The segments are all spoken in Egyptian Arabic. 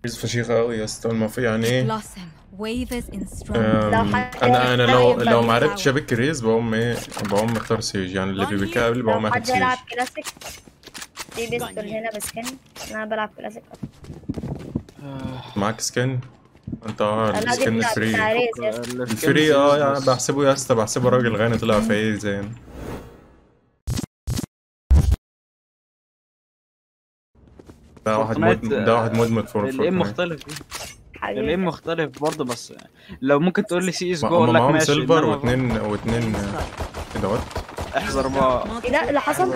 ريز فشيخة قوي يا اسطى المفروض يعني ايه Blossom wavers in strong أم، لو حد- انا انا لو حد لو ما يلعب عرفتش ابيك ريز بقوم ايه بقوم مختار سيج يعني اللي بيبيكها قبل بقوم لو اخد حد سيج يلعب كلاسيك في بيستول هنا بسكن انا بلعب كلاسيك معاك سكن انت اه انا دي السكن بتاع فري بتاع ريز يا اسطى. الفري اه يعني بحسبه يا اسطى بحسبه راجل غني طلع فايق زين ده واحد فورتنايت، مدمن ده واحد مدمن فور الايم فورتنايت. مختلف حبيبي الايم مختلف برضه بس لو ممكن تقول لي سي اس جو هم اقول لك معاهم ماشي سيلفر إنما واثنين واثنين كده وات احذر بقى ايه ده اللي حصل؟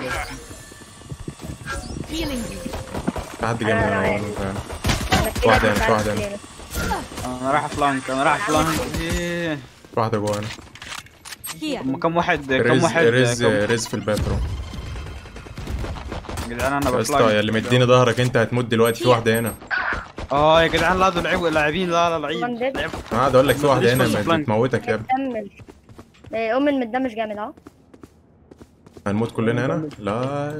healing you. في حد جنبي أنا انا عارف. والله فعلا. أنا كده واحدة مش هنا، عارف واحدة هنا. ليه. انا رايح فلانك انا رايح فلانك إيه. في واحدة جوه هنا Here. هم كم واحد كم ريز واحد ريز كم- ريز في الباترو يا جدعان انا يا اسطى بفلانك يا اللي مديني ظهرك انت هتموت دلوقتي في واحدة هنا اه يا جدعان لا دول لعيبه لاعبين لا لا لعيب طبعاً ديد. لعيب انا قاعد اقول لك في واحدة ماليش هنا فرصة ما فلانك. بتموتك يا ابني متدمج إيه، ام المتدمج جامد اهو هنموت كلنا هنا لا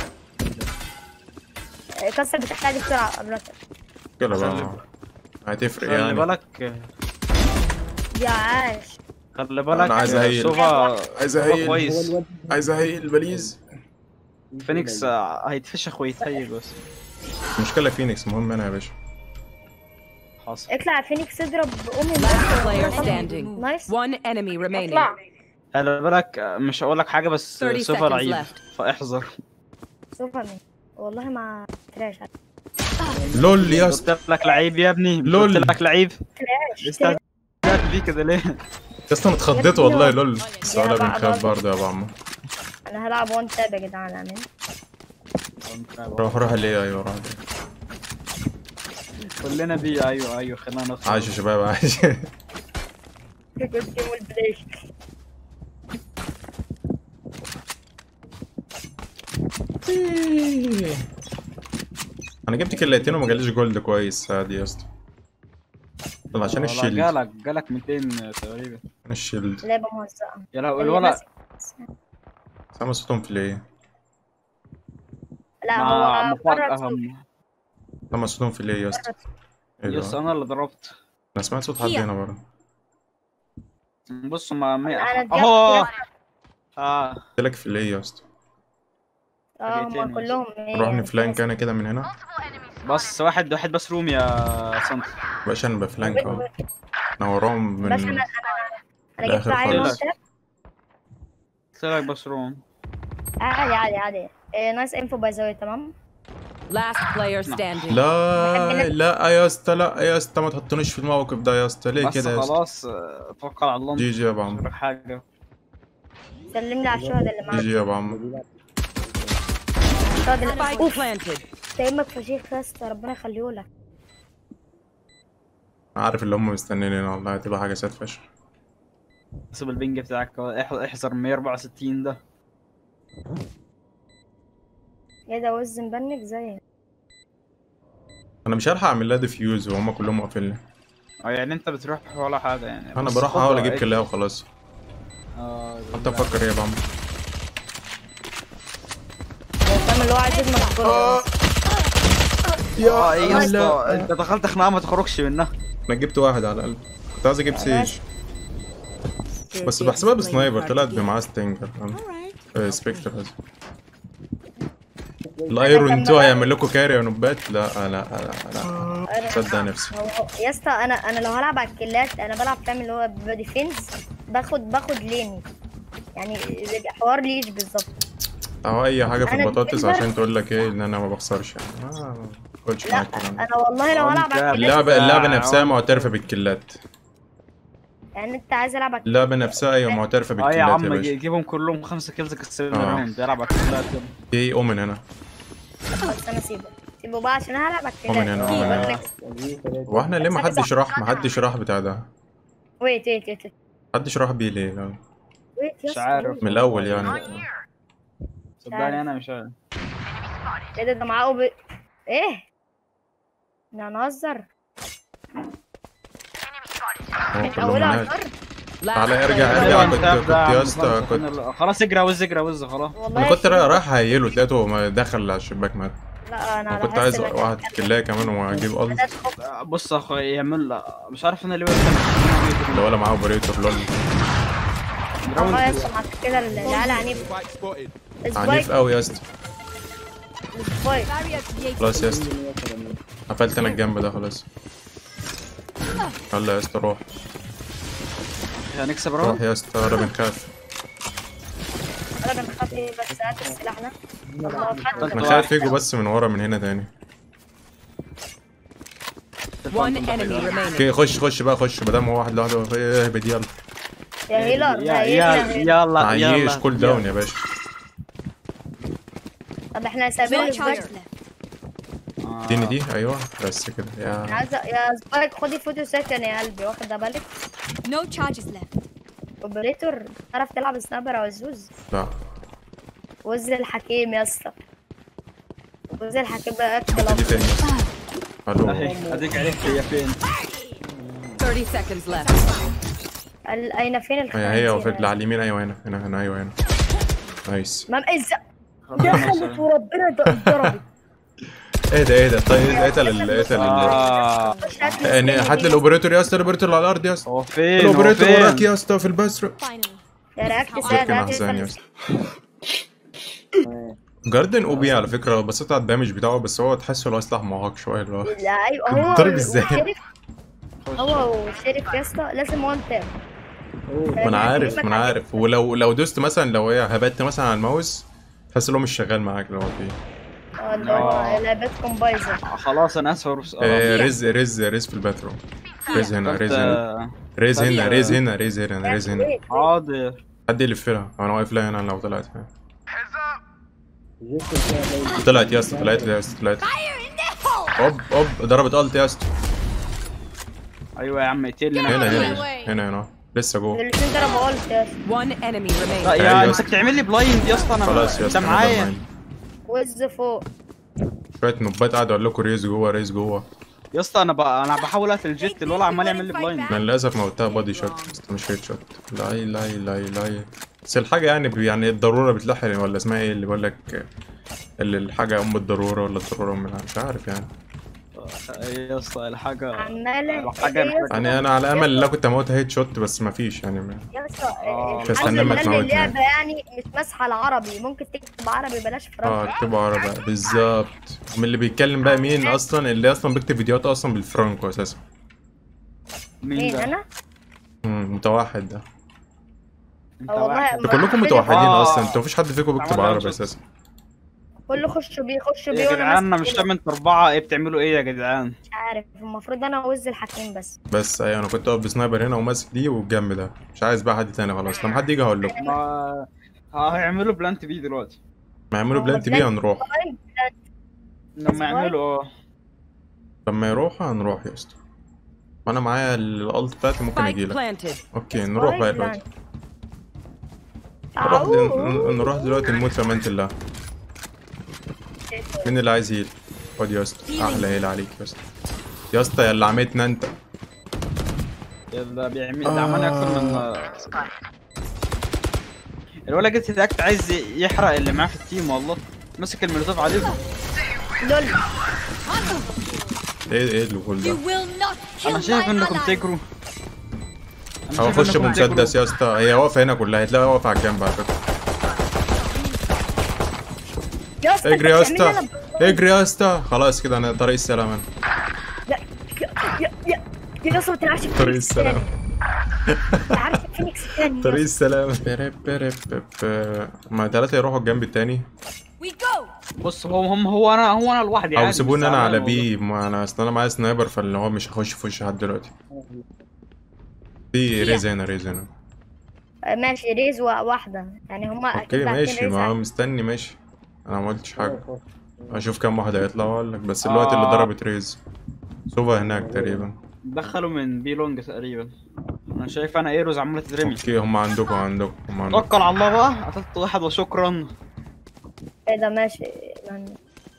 إيه، كسر بتاعتي بسرعه قبل ما ت- كده بقى خلي- هتفرق خلي يعني بالك يا عاش خلي بالك أنا عايز أهيل. سوفا عايز سوفا اهيل كويس عايز اهيل بليز فينيكس آه، هيتفشخ ويتهيل بس المشكلة فينيكس مهم انا يا باشا حاصل اطلع فينيكس اضرب امي Last player standing. نايس One enemy remaining. اطلع خلي بالك آه، مش هقول لك حاجه بس 30 سوفا seconds لعيب left. فاحذر سوفا مين والله ما تراش لول يا اسطى قلت لك لعيب يا ابني مش لول. قلت لك لعيب تراش استهزأت بيه كده ليه يا اسطى انا اتخضيت والله لول بس يا ولا بقى بنخاف برضه. برضه يا ابو عمو انا هلعب وان تاب يا جدعان امين روح روح ليه ايوه روح ليه كلنا بيه ايوه ايوه خلينا نخسر عايش يا شباب عايش كنت والبلاي انا جبت كلاتين وما جاليش جولد كويس عادي يا اسطى طب عشان والله الشيلد جالك جالك 200 تقريبا عشان الشيلد لعبه موزعه يا لو اللي الولد ماسك- سامع صوتهم في ليه لا مع هو مفاجأة بره السوق. اهم سامع صوتهم في ليه يا اسطى ايه ده يس انا اللي ضربت انا سمعت صوت حد هنا برضه بص ما ما انا اديت اهو اه قلت لك في ليه يا اسطى اه حاجتين هم كلهم ايه روح يعني نفلانك انا كده من هنا بس واحد واحد بس روم يا سنت باشا انا بفلانك اهو انا وراهم بس من انا انا انا جبت الآخر عيل خالص. وان تاب قلت لك بس روم عادي عادي عادي إيه نايس انفو باي ذا تمام Last player standing. لا لا يا اسطى لا يا اسطى ما تحطنيش في الموقف ده يا اسطى ليه بس كده يا اسطى خلاص آه، توكل على الله جي جي يا ابو عمو لك حاجه سلم لي على الشهداء اللي جي معاك جي يا ابو عمو الشهداء اللي Spike اوف planted. تيمك فشيخ يا اسطى ربنا يخليهولك عارف اللي هم مستنيين والله هتبقى حاجه ساد فشخ حسب البنج بتاعك اح- احذر 164 ده ايه ده وز مبنك زي انا مش هلحق اعمل لها ديفيوز وهم كلهم واقفين اه يعني انت بتروح ولا حاجه يعني انا بس بروح خد احاول اجيب رأيك. كلاها وخلاص اه انت مفكر ايه يا ابو عمو هو فاهم اللي هو عايز يضمن الكورة اه ايه يا اسطى انت دخلت خناقه ما تخرجش منها انا جبت واحد على الاقل كنت عايز اجيب سيج بس بحسبها بسنايبر طلعت معاه ستينجر فاهم آه، سبيكتر قصدي الايرون 2 هيعمل لكم كاري يا نوبات لا لا لا لا صدق نفسي هو هو- يا اسطى انا انا لو هلعب على الكلات انا بلعب فاهم اللي هو بديفنس باخد باخد ليني يعني زي حوار ليش بالظبط او اي حاجه في أنا البطاطس ديفندر. عشان تقول لك ايه ان انا ما بخسرش يعني ما باخدش لا معاك الكلام ده. انا والله لو هلعب على الكلات اللعبه اللعبه نفسها معترفه بالكلات يعني انت عايز العب على اللعبه نفسها ايوه معترفه اه يا بالكلات يا عم باشا جيبهم كلهم خمسة كيلز كسبنا آه. راوند العب على الكلات يلا. في اومن هنا الكلات بس انا سيبه سيبه بقى عشان هلعب على اومن هنا اومن هنا الكلات هو احنا ليه ما حدش راح ما حدش راح بتاع ده ويت ويت ويت محدش راح بيه ليه لا. ويت يا مش اسطى، عارف. ويت. من الاول يعني صدقني انا مش عارف ايه ده ده معاه أوب... ايه ده نهزر هو من كلهم اولها هناك هزار Last تعالى ارجع player ارجع انت كنت ابدأ كنت يا يا عم، اسطى خلاص، كنت خلاص اجرى وز اجرى وز خلاص والله انا كنت يا رايح هيله لقيته ما دخل على الشباك مات لا انا انا كنت لاحظت عايز إنك واحد كان- كلاية كمان وهجيب الت بدأت تخف. بص يا اخوي يعمل مش عارف انا اللي اللي ولا معاه اوبريتور لول اه يا اسطى مع كده العيال عنيف عنيف قوي يا اسطى سبايك خلاص يا اسطى قفلت انا الجنب ده خلاص يلا يا اسطى روح هنكسب روح راوند يا اسطى ولا بنخاف انا بنخاف ايه بس هات السلاح ده الله فتح بنخاف يجوا بس من ورا من هنا تاني One enemy remaining. اوكي خش خش بقى خش ما دام هو واحد لوحده اهبد يلا يا هيلر يا يا يا هيلر يلا معيش يلا كول داون يا باشا طب احنا سايبين No charges سبايك left. آه. اديني دي ايوه بس كده يا عايزة يا سبايك خدي فوتو سكن يا قلبي واخدة بالك No charges left. اوبريتور تعرف تلعب سنايبر او الزوز لا وز الحكيم يا اسطى وز الحكيم بقى اكل دي أبيض. تاني الو اهي اديك عرفت هي فين 30 seconds left. ال- اين فين هي الخنازير هي وفي اللي على اليمين ايوه هنا هنا هنا ايوه هنا نايس مام ازا دخلت وربنا د- ضربت ايه ده ايه ده طيب قتل ال- قتل ال- اه خش هات لي يعني السكين هات دي. لي الاوبريتور يا اسطى الاوبريتور اللي على الارض يا اسطى هو فين هو الاوبريتور وراك فين يا اسطى في البثر Finally. يا رياكت فكر ساعد هات احسن يا لي اسطى جاردن او بي على فكره لو بصيت على الدامج بتاعه بس هو تحسه لو سلاح معاق شويه اللي هو لا ايوه هو ضرب ازاي؟ والشريف- هو والشريف يا اسطى لازم وان تاب ما انا عارف ما انا عارف ولو لو دوست مثلا لو هي هبت مثلا على الماوس تحس ان هو مش شغال معاك لو هو فيه اه اللي هو لعبتكم بايظه خلاص انا اسف بس آه، ريز ريز ريز في الباتروم ريز هنا ريز هنا ريز هنا ريز هنا ريز هنا ريز هنا حاضر حد يلف لها انا واقف لها هنا لو طلعت هنا طلعت يا اسطى طلعت يا اسطى طلعت اوب اوب ضربت الت يا اسطى ايوه يا عم اقتل لنا هنا هنا هنا هنا لسه جوه الاثنين ضربوا قلت يا اسطى One enemy لا remaining. يا أيوة. انت بتعمل لي بلايند يا اسطى انا خلاص يا انت اسطى معايا معايا وز فوق شويه نوبات قاعد اقول لكم ريز جوه ريز جوه يا اسطى انا بقى انا بحاول اقتل الجيت الولد عمال يعمل لي بلايند انا للاسف موتها بادي شوت بس مش هيد شوت لا لا لا لا بس الحاجه يعني ب- يعني الضروره بتلحق ولا اسمها ايه اللي بقول لك اللي الحاجه ام الضروره ولا الضروره ام الحاجة. مش عارف يعني يا اسطى الحاجه عماله الحاجه إيه يا اسطى؟ يعني انا على امل ان انا كنت اموتها هيد شوت بس ما فيش يعني ما- يا اسطى آه. الحاجة استنى اللي ما خلي تموتني. اللعبه يعني مش ماسحه العربي ممكن تكتب عربي بلاش فرنسي اه اكتبوا عربي بالظبط من اللي بيتكلم بقى مين اصلا اللي اصلا بيكتب فيديوهات اصلا بالفرانكو اساسا مين مين ده؟ انا؟ مم، متوحد ده انت آه والله واحد. انتوا كلكم ما- متوحدين آه. اصلا انتوا مفيش حد فيكم بيكتب عملنا عربي وجه. اساسا كله خشوا بيه خشوا بيه يا وانا جدعان انا ماسك مش كده. فاهم انتوا اربعه ايه بتعملوا ايه يا جدعان؟ مش عارف المفروض انا وز الحكيم بس بس ايوه انا كنت واقف بسنايبر هنا وماسك دي والجنب ده مش عايز بقى حد تاني خلاص لما حد يجي هقول لكم ما هيعملوا بلانت بي دلوقتي ما يعملوا هو بلانت بي بلانت- هنروح لما يعملوا اه لما يروحوا هنروح يا اسطى وانا معايا الالت بتاعتي ممكن Spike اجيلك planted. اوكي نروح بقى دلوقتي نروح تعالوا ن- نروح دلوقتي نموت في امانه الله مين اللي عايز هيل خد يا اسطى احلى هيل عليك يا اسطى يا اسطى يا اللي عميتنا انت يلا بيعمل ده عمال اكتر من الولد جت تاكت عايز يحرق اللي معاه في التيم والله مسك المولوتوف عليكم لول ايه ايه اللي كل You ده will not kill انا شايف my انكم ally. تجروا أنا هو شايف اخش إنكم بمسدس تجروا. يا اسطى هي واقفه هنا كلها هتلاقيها واقفه على الجنب على فكره يا اسطى اجري يا أنت بتعمل اسطى لي أنا- اجري يا اسطى خلاص كده انا طريق السلام انا لا يا يا يا اسطى ما تلعبش في طريق فينيكس السلام تاني. ما تلعبش في فينيكس تاني طريق السلام برب برب برب. ما ثلاثه يروحوا الجنب التاني We go. بص هو هم هو انا هو انا لوحدي او عادي، سيبوني بس انا على الموضوع. بي ما انا اصل انا معايا سنايبر فاللي هو مش هخش في وش حد دلوقتي في ريز هنا ريز هنا آه، ماشي ريز وا- واحده يعني هما اوكي اكيد باعتين ماشي ريز ما هو على- مستني ماشي انا ما قلتش حاجه اشوف كام واحد هيطلع واقول لك بس الوقت اللي آه. ضربت ريز سوفا هناك تقريبا دخلوا من بي لونج تقريبا انا شايف انا ايروز عماله تترمي اوكي هم عندكم عندكم هم عندكم توكل على الله بقى قتلت واحد وشكرا ايه ده ماشي يعني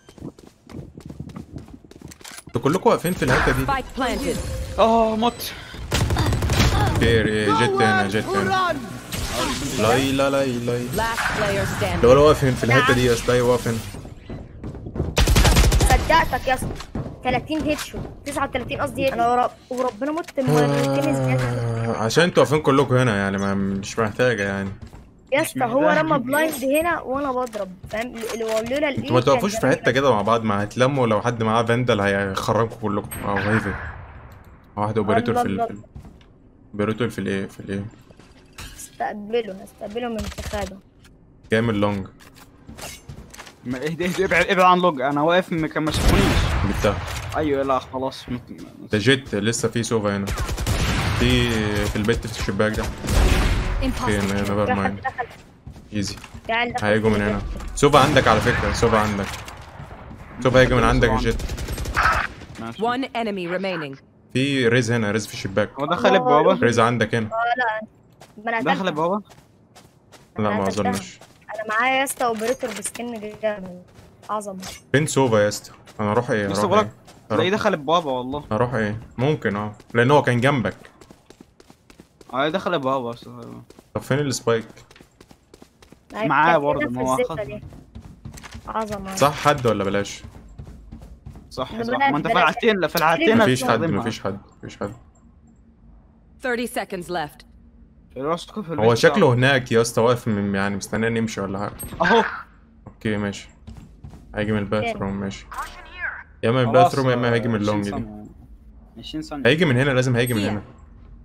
انتوا كلكم واقفين في الحته دي Spike planted. اه مت اوكي جيت هنا جيت هنا لاي لا لاي لاي Last player standing. لو لو واقف في الحته دي يا اسطى أيوة واقف هنا صدقتك يا اسطى 30 هيت شوت 39 قصدي هيت انا ورب... وربنا مت مرتين زياده آه، عشان انتوا واقفين كلكم هنا يعني ما مش محتاجه يعني يا اسطى هو محتاج. رمى بلايند هنا وانا بضرب فاهم اللي هو لولا الايه انتوا ما توقفوش كان في زمان حته كده مع بعض ما هتلموا لو حد معاه فاندل هيخرجكم كلكم او هيفي واحد اوبريتور في ال- في ال- اوبريتور في الايه في الايه هستقبله هستقبله من انتخابه جاي من اللونج ما- اهدى اهدى ابعد ابعد عن لوج انا واقف م- كان ما شافونيش جبتها ايوه لا خلاص مت- ده جيت لسه في سوفا هنا في في البيت في الشباك ده اوكي Impossible. نيفر في حد مايند دخل ايزي في عيال دخل هيجوا في من هنا البيت. سوفا عندك على فكره سوفا عندك سوفا هيجي من عندك الجيت ماشي. One enemy remaining. في ريز هنا ريز في الشباك هو دخل البوابه ريز عندك هنا اه لا ما انا دخل قتلته. البوابه لا ما أنا قتلتها. اظنش انا معايا يا اسطى اوبريتور بسكن جامد عظمه فين سوفا يا اسطى انا اروح ايه لسه اروح بقولك ايه تلاقيه اروح, دخل البوابه والله أروح ايه ممكن اه لان هو كان جنبك اه دخل البوابه بس طب فين السبايك معاه كان برضه، هنا ما في هو الزفة أخد. دي. عظمه صح حد ولا بلاش صح ده صح بلاش- ما انت في بلاش. الحالتين في الحالتين مفيش حد هتستخدمها. مفيش حد مفيش حد 30 seconds left. الراسكو في هو البيت شكله بتاعه. هناك يا اسطى واقف من- يعني مستنيني نمشي ولا حاجه اهو اوكي ماشي هيجي من الباثروم ماشي يا اما من خلاص، الباثروم يا اما هيجي من 20 اللونج دي ثانية. 20 ثانية هيجي من هنا لازم هيجي من Here. هنا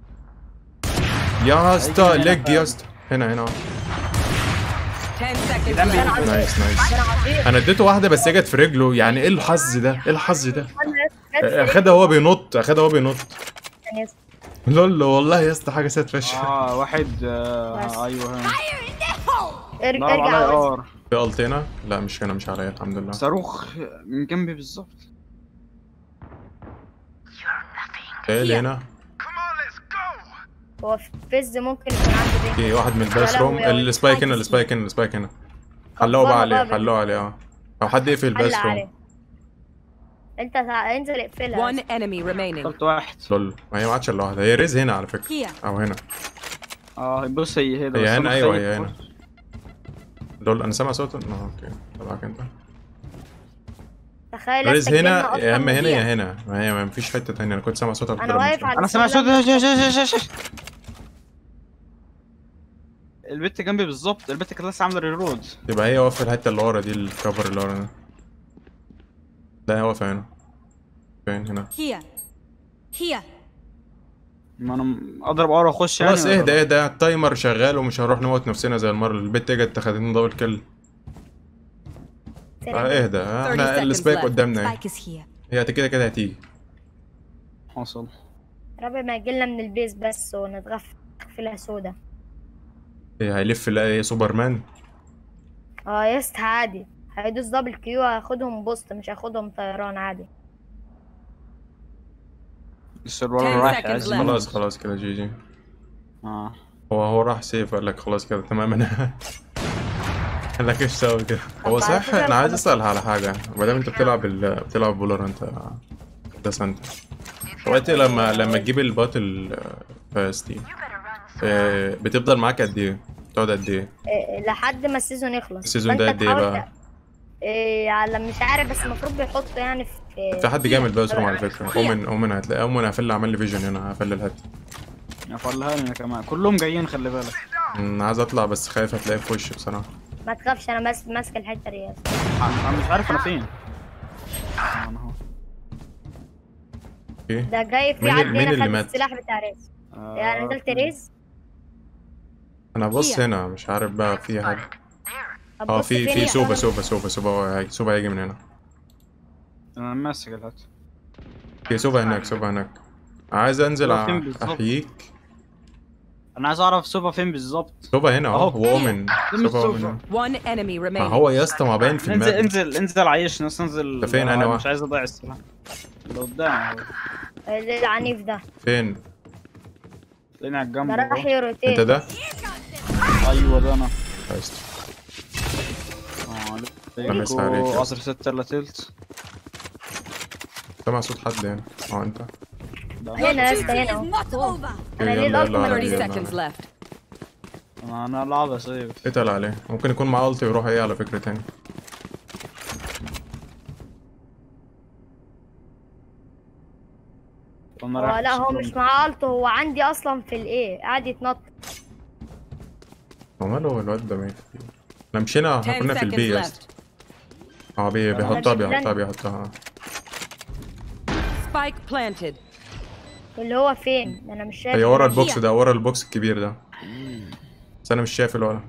يا اسطى هيجي من هنا ليج يا فعلا. اسطى هنا هنا 10 seconds جنبي. left. نايس نايس انا عظيم انا اديته واحده بس هي جت في رجله يعني ايه الحظ ده ايه الحظ ده أنا يا اسطى جت في اخدها وهو بينط اخدها وهو بينط رجلي يا اسطى. لول والله يا اسطى حاجه سات فشخ اه واحد آه بس. ايوه هنا ارجع ضرب ارجع عليا عوض. ار في الت هنا لا مش هنا مش عليا الحمد لله صاروخ من جنبي بالظبط ايه اللي هنا هو في فيز ممكن يكون عنده بيت في واحد من الباثروم يا لهوي. السبايك هنا السبايك هنا السبايك هنا حلوه بقى عليه حلوه عليه اه او حد يقفل حل الباثروم عليه انت تع- انزل اقفلها One enemy remaining. قلت واحد لول ما هي ما عادش الا واحده هي ريز هنا على فكره Here. او هنا اه بص هي هنا هي بس هنا أنا ايوه خايف هي هنا برضه. لول انا سامع صوت اه اوكي تبعك انت تخيل ريز نفسك هنا جبنا يا اما أصلاً هنا يا مذيع. هنا ما هي ما فيش حته تانية انا كنت سامع صوتها انا بضرب واقف المشروع. على انا سامع صوت السلم. شش- شش- شش- شش. البت جنبي بالظبط البت كانت لسه عامله ريرود يبقى هي واقفه الحته اللي ورا دي الكفر اللي ورا ده لا هي واقفه هنا فين هنا Here. Here. ما انا م- اضرب ار واخش يعني خلاص ولا اهدى لا؟ اهدى التايمر شغال ومش هنروح نموت نفسنا زي المره اللي البت اجت خدتنا دبل كيل سلم. اه اهدى اه، 30 احنا seconds السبايك left. قدامنا اهي Spike is here. هي كده كده هتيجي حصل ربي ما يجيلنا من البيس بس ونتغفل تغفلها سودا هي هيلف يلاقي سوبرمان اه يا اسطى عادي هيدوس دبل كيو هياخدهم بوست مش هياخدهم طيران عادي السيرفر 10 رايح seconds يعزم left. خلاص خلاص كده جي جي اه هو هو راح سيف قال لك خلاص كده تمام انا قال لك ايش سوي كده هو طب صح على فكرة انا عايز خلاص. اسال على حاجه ما دام انت بتلعب ال... بتلعب بولر انت ده سنت دلوقتي لما لما تجيب الباتل باس دي آه، بتفضل معاك قد ايه؟ تقعد قد ايه؟ إيه، لحد ما السيزون يخلص السيزون ده فأنت قد ايه تحاول بقى؟ ت- إيه على مش عارف بس المفروض بيحطوا يعني في في حد جاي من الباثروم على فكره اومن اومن هتلاقي اومن هفل عمل لي فيجن هنا هفل الهات يفلها لي انا كمان كلهم جايين خلي بالك أمم، عايز اطلع بس خايف هتلاقي في وشي بصراحه ما تخافش انا ماس- ماسك الحته دي يا اسطى. انا أنا مش عارف انا فين آه، انا اهو اوكي ده جاي في مين عد ال- مين هنا اللي خد مات؟ السلاح بتاع ريز آه، يعني نزلت ريز انا بص هي. هنا مش عارف بقى في حاجه اه هتبص في فين في يا سوبا أنا؟ سوبا سوبا سوبا هو هيجي سوبا هيجي من هنا انا ماسك الهات في سوبا هناك سوبا هناك عايز انزل هو فين أ- بالظبط؟ احييك انا عايز اعرف سوبا فين بالظبط سوبا هنا اهو أهو. هو اومن فين سوبا السوبا؟ اومن One enemy ما remaining. هو يا اسطى ما باين في انزل الماب انزل انزل عيشنا بس انزل ده فين أنا أنا واحد؟ مش عايز اضيع السلاح اللي قدام اهو اللي العنيف ده فين تلاقيني على الجنب ده راح اهو. يروتيت انت ده ايوه ده انا كويس. اه لمس عليك. عليكو قصر ستة الا تلت سامع صوت حد هنا اه انت ده هنا يا Duty اسطى هنا is اهو. not over. أنا ليه يلا الألت يلا ما على 30 يلا seconds على. left. انا انا العبها سيف اتقل عليه ممكن يكون معاه التي ويروح ايه على فكره تاني وانا هو رايح لا هو أشتري. مش معاه الت هو عندي اصلا في الايه قاعد يتنطط هو ماله الواد ده ميت احنا مشينا 10 كنا في البي seconds يا left. اسطى اه بي- بيحطها بيحطها بيحطها Spike planted. اللي هو فين انا مش شايف هي ورا اللي- البوكس ده ورا البوكس الكبير ده بس انا مش شايف الورا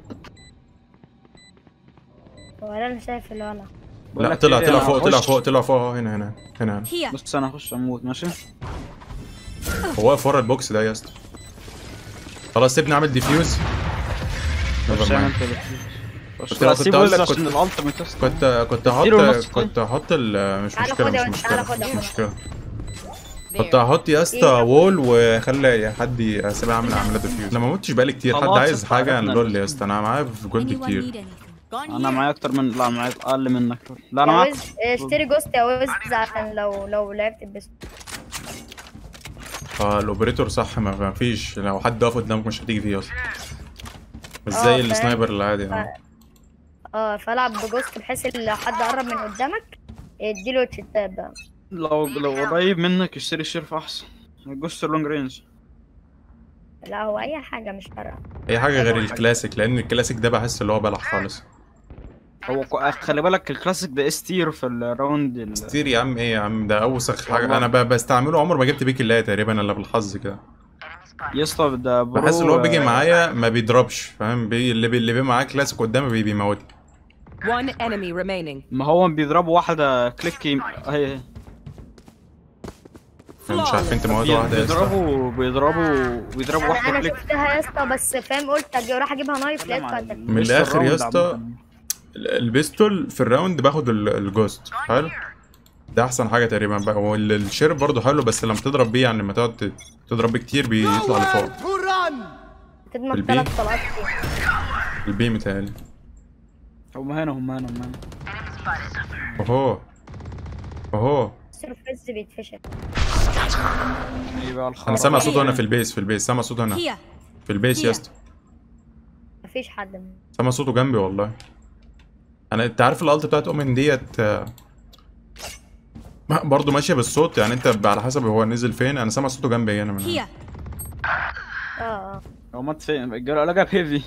ولا انا شايف اللي ولا بقول لا لك طلع إيه، طلع أنا فوق طلع هخش. فوق طلع فوق أهو، هنا هنا هنا هنا Here. بص انا هخش اموت ماشي هو واقف ورا البوكس ده يا اسطى خلاص سيبني اعمل ديفيوز خش Never انا mind. انت خش كنت- لا كنت سيب أقول وز لك عشان كنت- الالتيميت يا اسطى. كنت كنت اديله هحط نص كنت هحط ال مش تعالى مشكله خد يا مش ولد، مشكله تعالى خد يا مش ولد. مشكله كنت هحط يا اسطى وول واخلي حد يسيبها اعمل عمليه ديفيوز انا ما متش بقالي كتير حد خلاص عايز يا اسطى، حاجه عرفنا. نقول لي يا اسطى انا معايا في جولد Anyone كتير need anything? Gone انا here. معايا اكتر من لا معايا اقل منك لا انا يا معاك وز اشتري جوست يا وز عشان لو لو لعبت بس اه الاوبريتور صح ما ما فيش لو حد واقف قدامك مش هتيجي فيه اصلا مش اه، زي فاهم. السنايبر العادي يعني اه فالعب بجوست بحيث ان لو حد قرب من قدامك اديله تشتات بقى لو لو قريب منك اشتري الشرف احسن جوست لونج رينج لا هو اي حاجه مش فارقه اي حاجه غير الكلاسيك لان الكلاسيك ده بحس اللي هو بلح خالص هو كو- خلي بالك الكلاسيك ده اس تير في الراوند ال... كتير يا عم ايه يا عم ده اوسخ حاجه والله. انا ب- بستعمله عمر ما جبت بيه كلايه تقريبا الا بالحظ كده يا اسطى ده برو بحس اللي هو بيجي آه، معايا ما بيضربش فاهم بي اللي بي اللي بي معاه كلاسيك قدامي بي بيموتني One enemy remaining. ما هو بيضربوا واحده كليك يم- هي هي مش عارفين تموتوا واحده يا اسطى بيضربوا بيضربوا بيضربوا انا واحده انا كليك شفتها يا اسطى بس فاهم قلت أجي اروح اجيبها نايف لقيتها تك- من الآخر يا اسطى، ال- البيستول في الراوند باخد ال- الجوست حلو ده احسن حاجه تقريبا بقى والشيرف برضه حلو بس لما تضرب بيه يعني لما تقعد ت- تضرب بيه كتير بيطلع لفوق تدمج البي. ثلاث طلقات فيه البي متهيألي هم هنا هم هنا هم هنا اوهو اوهو السيرفيس بيتفشل ايه بقى الخرا انا سامع صوت هنا في البيس في البيس سامع صوت هنا Here. في البيس يا اسطى مفيش حد من- سامع صوته جنبي والله انا انت عارف الالت بتاعت اومن ديت آه، برضه ماشيه بالصوت يعني انت على حسب هو نزل فين انا سامع صوته جنبي هنا من هنا. Here. اه اه هو مات فين الرجاله لقى هيفي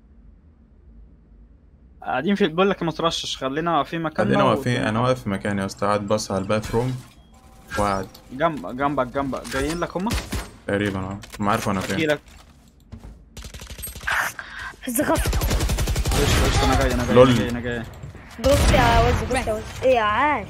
قاعدين في بقول لك ما ترشش خلينا واقفين مكاننا خلينا و- واقفين انا واقف في مكاني يا اسطى قاعد بص على الباث روم وقاعد جنب جنبك جنبك جايين لك هما تقريبا اه ما عارف انا احكي فين لك زغط قشطة قشطة انا جاي انا جاي لول. انا جاي انا جاي بص يا وز بص يا وز ايه يا عاش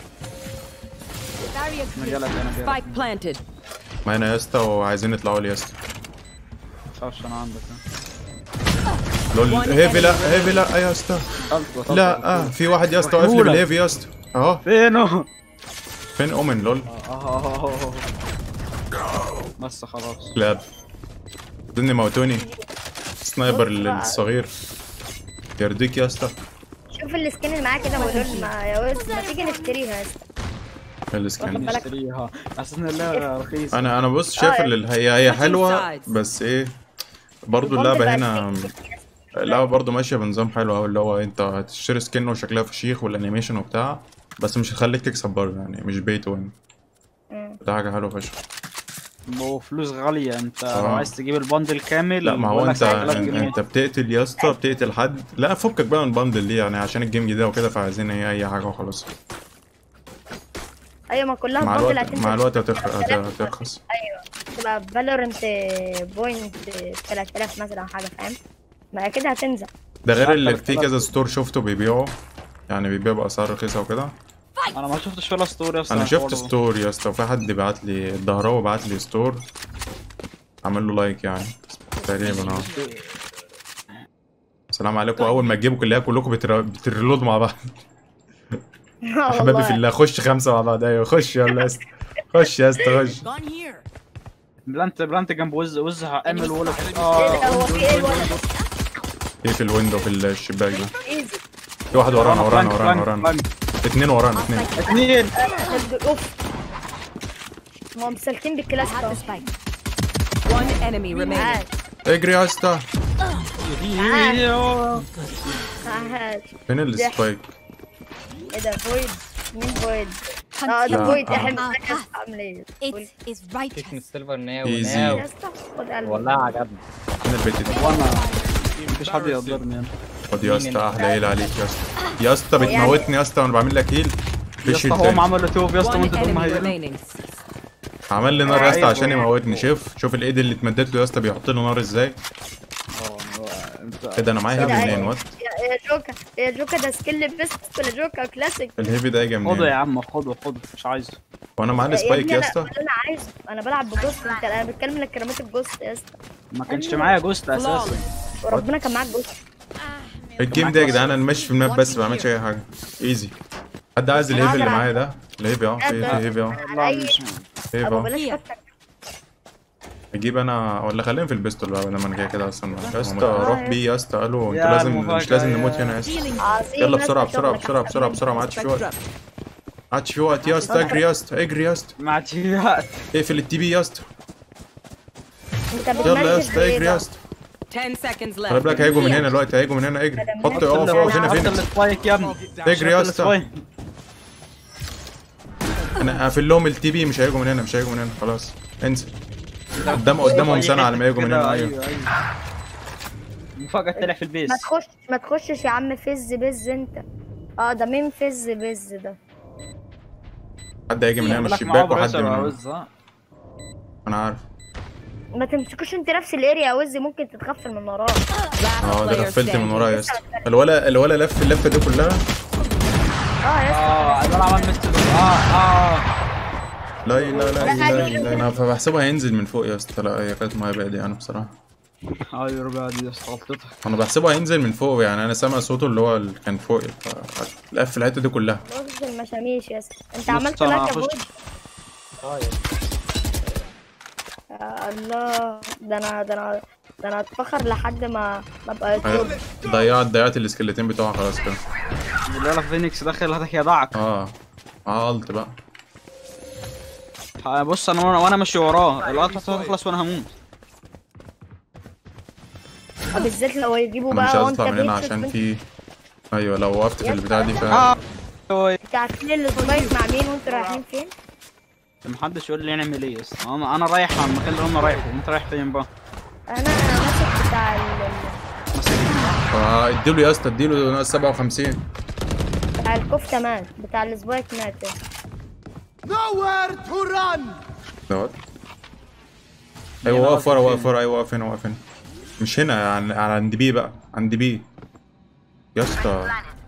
Barrier انا جاي لك انا جاي لك Spike planted. ما هنا يا اسطى وعايزين يطلعوا لي يا اسطى ما تخافش انا عندك لول هيفي لا هيفي لا يا اسطى طلت لا اه في واحد يا اسطى واقف لي مقبولة. بالهيفي يا اسطى اهو فينه فين اومن لول آه. بس خلاص لا اظن موتوني سنايبر الصغير يرضيك يا اسطى شوف السكين اللي معاك كده وقول ما يا وز ما تيجي نشتريها يا اسطى السكان بالك. نشتريها اساسا لا رخيص انا انا بص شايف آه. ال- هي هي حلوه sides. بس ايه برضو البوند اللعبه بقى هنا سكين. اللعبه برضو ماشيه بنظام حلو قوي اللي هو انت هتشتري سكين وشكلها فشيخ والانيميشن وبتاع بس مش هتخليك تكسب برضه يعني مش بيت وين مم. ده حاجه حلوه فشخ وفلوس غالية انت لو آه. عايز تجيب البندل كامل لا ما هو بقول لك انت 7000 جنيه. انت بتقتل يا اسطى بتقتل حد لا فكك بقى من البندل دي يعني عشان الجيم جديده وكده فعايزين ايه اي حاجه وخلاص ايوه ما كلها مع بندل الوقت هتنزل مع الوقت هترخ- هت- هترخص ايوه تبقى فالورنت بوينت 3000 مثلا أو حاجه فاهم ما اكيد هتنزل ده غير اللي أكتر في اختلاف. كذا ستور شفته بيبيعوا يعني بيبيعوا باسعار رخيصه وكده انا ما شفتش ولا ستوري اصلا انا شفت برضه. ستور يا اسطى وفي حد بعت لي الدهراوي بعت لي ستور عمل له لايك يعني تقريبا اه السلام عليكم اول ما تجيبوا كلها كلكم بتر... بترلودوا مع بعض آه حبايبي والله. في الله خش خمسه مع بعض ايوه خش يلا يا اسطى خش يا اسطى خش Gone here. بلانت بلانت جنب وز وز اعمل ولا ايه ده اه هو في ايه الولد ايه في الويندو في الشباك ده ايزي في واحد ورانا ورانا فلانك، ورانا فلانك، ورانا فلانك. اتنين ورانا اتنين اتنين اوف هم مسلكين بالكلاس Have ده the spike. One enemy remaining. عاش اجري يا اسطى عاش فين السبايك ايه ده فويد مين فويد اه ده Continue بوينت آه. احب our ازيك يا path. اسطى عامل ايه It is كيك من righteous. السيلفر ناو Easy. ناو يا اسطى خد قلبي والله عجبني من البيت دي وانا مفيش حد يقدرني انا خد يا اسطى احلى هيل عليك يا اسطى يا اسطى بتموتني يا اسطى وانا بعمل لك هيل يا فيش اسطى هو تاني. ما عمل له توب يا اسطى One وانت تقوم enemy هيل remaining. عمل لي نار يا اسطى أيوة. عشان يموتني شوف شوف الايد اللي اتمدت له يا اسطى بيحط له نار ازاي اه هو انت ايه ده انا معايا هيفي لا، منين أيوة. وات يا يا جوكا يا جوكا ده سكيل بيست ولا جوكا كلاسيك الهيفي ده اجي خده يا منين عم خده خده مش عايزه وانا معايا يا سبايك ابني يا أنا- اسطى ده انا عايزه انا بلعب بجوست انت انا بتكلم لك كلمات الجوست يا اسطى ما كانش معايا جوست اساسا وربنا كان معاك جوست الجيم ده يا جدعان انا ماشي في الماب بس ما بعملش اي حاجه ايزي حد عايز الهيفي اللي معايا ده الهيفي اهو في في هيفي اهو لا مش هيفي ابو اهو بلاش فتك اجيب انا ولا خلينا في البيستول بقى بدل ما انا كده كده اصلا يا اسطى روح بيه يا اسطى قالوا انتوا يا لازم المفاجأة مش لازم يا- نموت هنا يا اسطى عظيم يلا ناس بسرعه بسرعه شغلك بسرعه أحسن بسرعه مني. بسرعه ما عادش في Spectre وقت up. ما عادش في وقت يا اسطى اجري يا اسطى اجري يا اسطى مع تيات اقفل التي بي يا اسطى انت يلا يا بتمنتج اسطى ليه اجري يا بقى؟ اسطى 10 seconds خلي بالك left. هيجوا من هنا دلوقتي هيجوا من هنا اجري حط اقف اقف هنا حط فين السبايك يا ابني اجري يا حط اسطى السبايك. انا قافل لهم التي بي مش هيجوا من هنا مش هيجوا من هنا خلاص انزل قدام قدامهم سنه على ما يجوا من كده، هنا ايوه ايوه ايوه مفاجأة طلع في البيس ما تخش ما تخشش يا عم فز بز انت اه ده مين فز بز ده حد هيجي من هنا من بقولك معاه الشباك وحد بريشر من يا هنا وز، ها؟ انا عارف ما تمسكوش انت نفس الاريا يا وز ممكن تتغفل من وراه Last اه ده player غفلت من standing. ورايا يا اسطى الولا الولا لف اللفه دي كلها اه يا اسطى اه انا عمل مستر اه اه لا لا لا لا لا انا فبحسبها هينزل من فوق يا اسطى لا هي كانت ما بعيد يعني بصراحه ايوه ربع دي يا اسطى غلطتك انا بحسبه هينزل من فوق يعني انا سامع صوته اللي هو اللي كان فوق لف الحته دي كلها بص المشاميش يا اسطى انت بص عملت أنا لك هخش. ابوي يا الله ده انا ده انا ده انا اتفخر لحد ما ما ابقى توب ضيعت ضيعت السكلتين بتوعها خلاص كده لا لا فينيكس داخل هاتك يضعك اه اه قلت بقى آه، بص انا وانا وأنا ماشي وراه القطعة هتخلص وانا هموت بالذات لو يجيبوا انا مش بقى عايز وانت اطلع من هنا بيتشوت عشان وانت- في ايوه لو وقفت في البتاع دي ف اه أوي. انت عارفين السبايك مع مين وانتوا رايحين فين؟ محدش يقول لي نعمل ايه يا اسطى انا انا رايح على المكان اللي انا رايحه انت رايح فين بقى انا ماسك بتاع ال ال- ماسك آه، اديله يا اسطى اديله ناقص 57 بتاع الكفته مات بتاع السبايك مات دوت ايوه واقف ورا واقف ورا ايوه واقف هنا واقف هنا مش هنا عن- عند بي بقى عند بي يا اسطى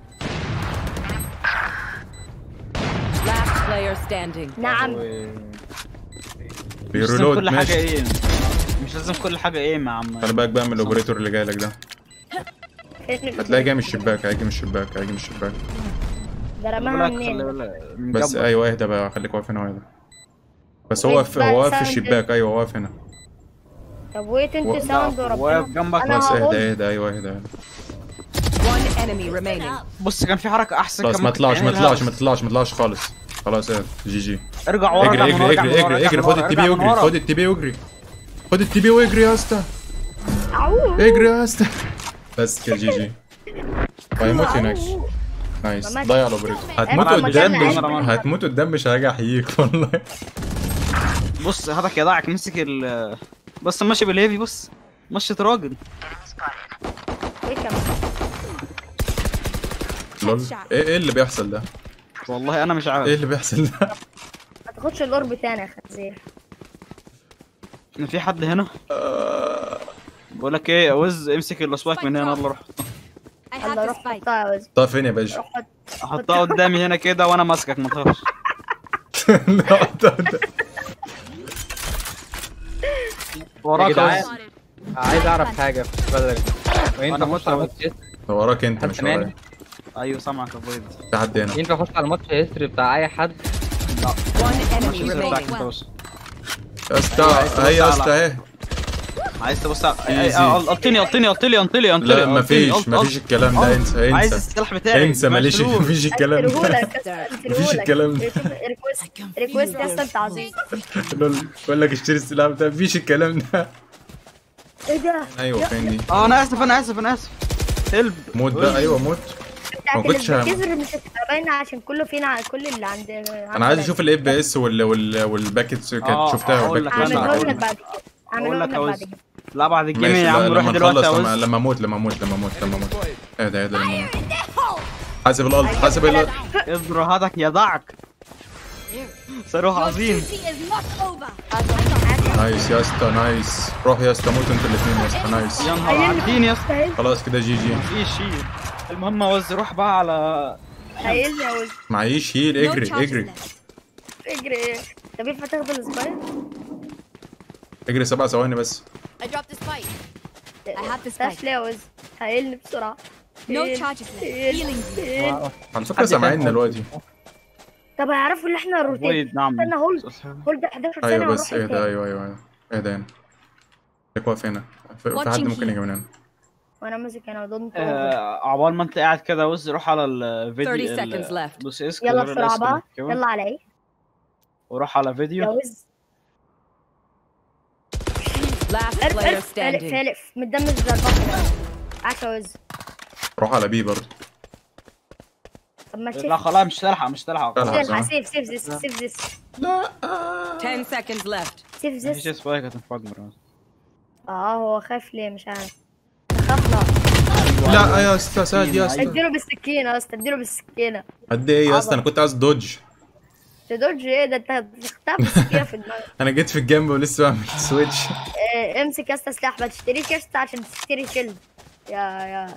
Last player standing. نعم مش لازم بيرولود كل حاجه ماشي ايه مش لازم كل حاجه ايه يا عم خلي بالك بقى من الاوبريتور اللي جاي لك ده فين هتلاقيه جاي من الشباك هيجي من الشباك هيجي من الشباك ده خلي رماها بالك خلي منين؟ بالك من بس جنبك. ايوه اهدى بقى خليك واقف هنا واهدى بس هو ويت واقف بقى هو واقف في ساوند. الشباك ايوه هو واقف هنا طب ويت انت و- ساوند واقف وربنا جنبك انا بس هقول اهدى اهدى ايوه اهدى اهدى. One enemy remaining. بص كان في حركه احسن خلاص كان ما ممكن تطلعش ما تعملها، تطلعش ما بس تطلعش ما تطلعش خالص خلاص اهدى جي جي ارجع ورا اجري ارجع من اجري ورا، اجري ارجع من اجري ورا، اجري ارجع خد من التي بي ورا، واجري ارجع من ورا. خد التي بي واجري خد التي بي واجري يا اسطى عو اجري يا اسطى بس كده جي جي هيموت هناك نايس ما ماتش. ضيع الاوبريتور هتموت أنا قدام مكان مش عمر. هتموت قدام مش هاجي احييك والله بص هاتك يضعك مسك ال بص ماشي بالهيفي بص مشيت راجل ايه كمان لول ايه ايه اللي بيحصل ده والله انا مش ايه عارف اللي بيحصل ده ما تاخدش القرب تاني يا خنزير ان في حد هنا بقول لك ايه يا وز امسك الاسواك من هنا يلا روح I have يلا the روح spike. حطها يا وز طب فين يا باشا روح حط احطها قدامي هنا كده وانا ماسكك ما تخافش لا، ده- ده- وراك جدعان. يا وز. عايز اعرف حاجه في بدرك أنا ينفع اخش على مستوعب. ماتش ده وراك انت مش سامعني؟ ورايا ايوه سامعك يا بويد في حد هنا ينفع اخش على الماتش هيستوري بتاع اي حد One enemy مش بتاعك remaining. انت بس يا اسطى هي يا اسطى اهي عايز تبص Easy. قلتني قلتني قلتني قلتني قلتني لا مفيش مفيش الكلام ده انسى عايز انسى السلاح بتاعي انسى ماليش فلوس. مفيش الكلام ده ارسلهولك مفيش الكلام ده. ريكوست ريكوست يا اسطى انت عظيم لول بقول لك اشتري السلاح بتاع مفيش الكلام ده ايه ده؟ ايوه فين دي اه انا اسف انا اسف انا اسف هلب موت بقى ايوه موت بتاعت كنتش هم- الكسر مش هتبقى باينه عشان كله فينا ع- كل اللي عند انا عايز اشوف الاف بي اس وال وال والباكت آه، كانت شفتها أقول لك والباكت أنا اعمله أقول لك لك. بعد كده اقول اعمله لك لك يا بعد وز كده لا بعد الجيم ماشي يا عم لا، روح لما دلوقتي نخلص يا لما وز لما اموت لما اموت لما اموت لما اموت ايه ده ايه ده لما اموت حاسب الالت حاسب الالت اضرب هاتك يا ضعك صاروخ عظيم Duty is not over. نايس يا اسطى نايس روح يا اسطى موتوا انتوا الاثنين يا اسطى نايس يا نهار عارفين يا اسطى خلاص كده جي جي مفيش شيء المهم يا وز روح بقى على هيقل يا وز معيش هيل No اجري charges اجري left. اجري ايه طب ينفع تاخد السباير؟ اجري سبع ثواني بس I dropped the spike. I have the تستاش spike. ليه يا وز هيقلني بسرعه No هيل- charges left. هيل- Healing you. هيل. على فكره سامعيننا دلوقتي طب هيعرفوا ان احنا روتين ويد نعم استنى هولد هولد 11 ثانيه ايوه ونروح بس ايه ده التاني. ايوه ايوه ايوه ايه ده هنا خليك واقف هنا في في حد Watching ممكن here. يجي من هنا وانا ماسك انا ضد آه، عقبال ما انت قاعد كده وز روح على 30 الفيديو seconds ال- left. دوس اسك يلا زر بسرعه الاسك بقى اللي يلا على ايه وروح على يا فيديو وز Last الف player الف الف standing. الف متدمج زي البحر عاش يا وز روح على بي برضه طب ما لا تشوف خلاص مش تلحق مش تلحق تلحق. سيف صح. سيف سيف ذس سيف ذس 10 seconds left. سيف مفيش ذس سبايك هتنفجر اه هو خايف ليه مش عارف خاف لا لا يا اسطى ساد يا اسطى اديله بالسكينه يا اسطى اديله بالسكينه قد ايه يا اسطى انا كنت عايز دوج تدوج ايه ده انت هتختار بالسكينه في دماغك انا جيت في الجنب ولسه بعمل سويتش آه، امسك يا اسطى سلاح ما تشتريش يا اسطى عشان تشتري شيلد يا يا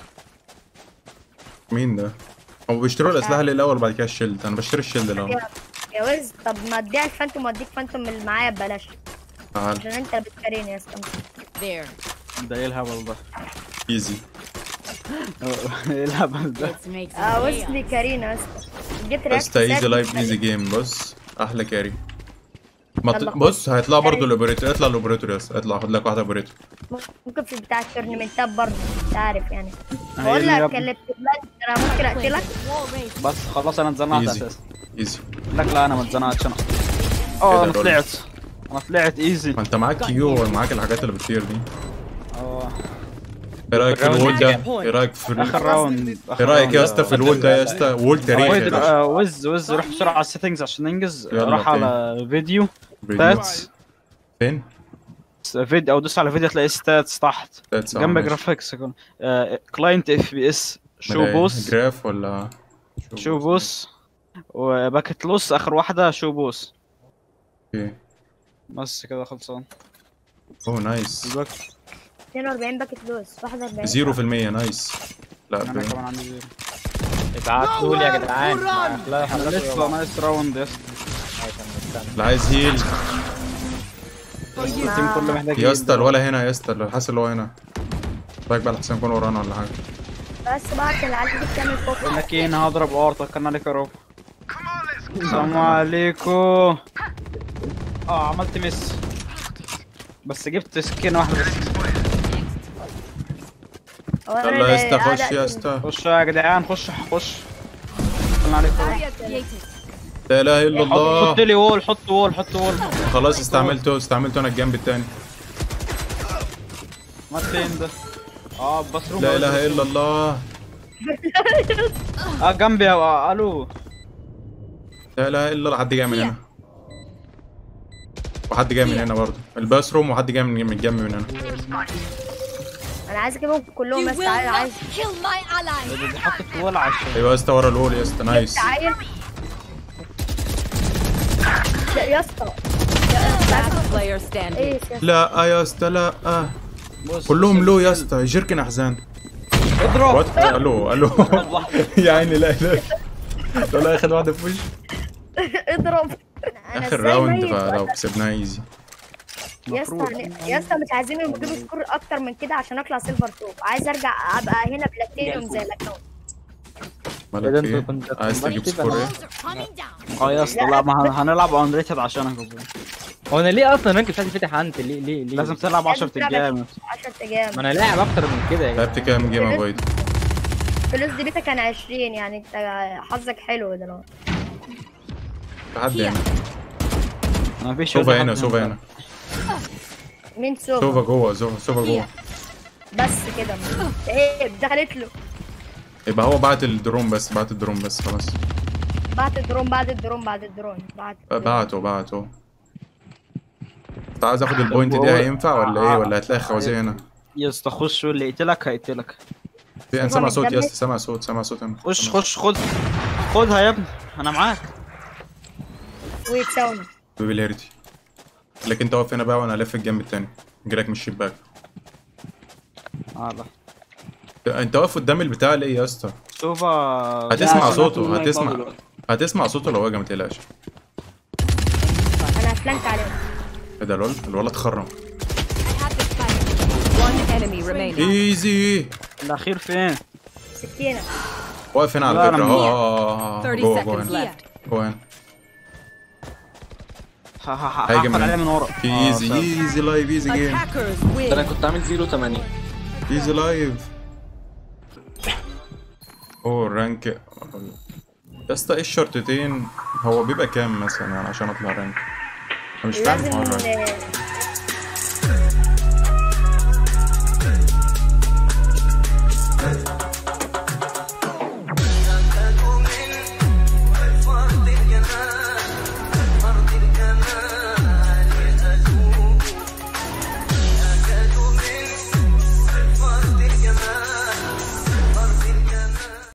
مين ده هو بيشتروا الاسلحه ليه الاول وبعد كده الشيلد انا بشتري الشيلد الاول يا يا وز طب ما اديها الفانتوم واديك فانتوم اللي معايا ببلاش تعال عشان انت اللي بتكرهني يا اسطى There. ده ايه الهبل ده ايزي ايه الهبل ده Let's make some اه وز chaos. بيكرهني يا اسطى جبت يا اسطى ايزي لايف ايزي جيم بص احلى كاري ما ت- يلا. بص هيطلع برضه الاوبريتور اطلع الاوبريتور يا اسطى اطلع خد لك واحده اوبريتور ممكن في بتاع التورنمنتات برضه انت عارف يعني هي بقول اللي يا لك ابني. اللي بتبلاد انا ممكن اقتلك Wall raised. بس خلاص انا اتزنقت ايزي اساسا ايزي لك لا انا ما اتزنقتش انا اه انا رول؟ طلعت انا طلعت ايزي ما انت معاك كيو ومعاك الحاجات اللي بتطير دي اه ايه رايك في الراوند الوول ده الجاي. ايه رايك في ال- اخر راوند ايه رايك يا اسطى في الوول ده يا اسطى وول تاريخي يا ويد باشا. آه، وز وز روح بسرعه على السيتنجز عشان ننجز يلا، روح فين؟ على فيديو بريد. ستاتس فين؟ فيديو او دوس على فيديو تلاقي ستاتس تحت Stats، آه، جنب ماشي. جرافيكس كلاينت اف بي اس شو ملاهي. بوس جراف ولا شو بوس وباكت لوس اخر واحده شو بوس اوكي بس كده خلصان اوه نايس الباك 42 باكت لوز 41 زيرو في المية نايس لا انا ب- كمان عندي زيرو ابعتوا لي يا جدعان لا انا لسه نايس راوند يا اسطى اللي عايز هيل التيم كله محتاج يا اسطى يهيل. الولا هنا يا اسطى اللي حاسس اللي هو هنا رايك بقى الحسين يكون ورانا ولا حاجه بس بقى عشان العيال دي بتعمل فوق بقول لك ايه انا هضرب ار توكلنا عليك يا رب السلام عليكم اه عملت مس بس جبت سكينه واحده بس يلا يا اسطى خش يا اسطى خشوا يا جدعان خش خش توكلنا عليكم Created. لا اله الا حط حط الله لي وول حط وول حط وول خلاص استعملته استعملته انا الجنب التاني ما فين ده اه بس روح لا اله الا الله اه جنبي يا الو لا اله الا الله حد جاي من هنا وحد جاي من هنا برضه الباس روم وحد جاي من من الجنب من هنا انا عايز اجيبهم كلهم You بس will تعالى not عايز kill my ally. دي حطت وول عشان ايوه يا اسطى ورا الوول يا اسطى نايس تعال لا يا اسطى Last player standing. ايه يا اسطى لا يا اسطى لا آه. بص كلهم لو يا اسطى جيركن احزان اضرب وات الو الو يا عيني لا لا ولا اخد واحده في وشي اضرب أنا اخر إزاي راوند ميت فلو وأنا- كسبناها ايزي يا اسطى هن- يا اسطى مش عايزين يجيبوا سكور اكتر من كده عشان اطلع سيلفر توب عايز ارجع ابقى هنا بلاتينيوم زي الاكونت مالك ده ايه انتوا كنتوا عايز تجيب كنتوا سكور ايه Walls are coming down. اه يا اسطى لا ما هن- هنلعب اندريتد عشانك يا أبوي. هو انا ليه اصلا الرانك بتاعتي فتح انت ليه ليه ليه لازم تلعب 10 تلعب تجامد 10 تجام ما انا لاعب اكتر من كده يا لعبت كام جيم يا بويد فلوس دي بيتك كان 20 يعني انت حظك حلو دلوقتي لحد هنا ما فيش سوفا هنا سوفا هنا مين سوفا سوفا جوه سوفا سوفا جوه بس كده ايه دخلت له يبقى هو بعت الدرون بس بعت الدرون بس خلاص بعد الدرون بعد الدرون بعد الدرون بعد الدرون. بعته بعته انت عايز اخد البوينت دي هينفع ولا ايه ولا هتلاقي خوازيق هنا يا اسطى خش واللي يقتلك هيقتلك في انا سامع صوت يا اسطى سامع صوت سامع صوت هنا خش خش خد خدها يا ابني انا معاك ويت ثواني بيبي الهيرتي لكن انت واقف هنا بقى وانا الف الجنب التاني جيلك من الشباك اه لا انت واقف قدام البتاع ليه يا اسطى سوفا هتسمع عشان صوته أكون هتسمع واقف دلوقتي. هتسمع صوته لو واجه ما تقلقش انا فلانك عليه ايه ده لول الولد خرم I have the spike. One enemy remaining. ايزي الاخير فين سكينه واقف هنا على لا، فكره أنا اهو اه 30 جوه seconds جوه هنا left. جوه هنا ه- ه- هيجي هقفل عليها من من ورا ايزي آه، ايزي لايف ايزي جيم Attackers ده انا win. كنت عامل 0 8 ايزي لايف اوه رانك يا اسطى ايه الشرطتين هو بيبقى كام مثلا يعني عشان اطلع رانك انا مش فاهم لازم حوار الرانك. آه،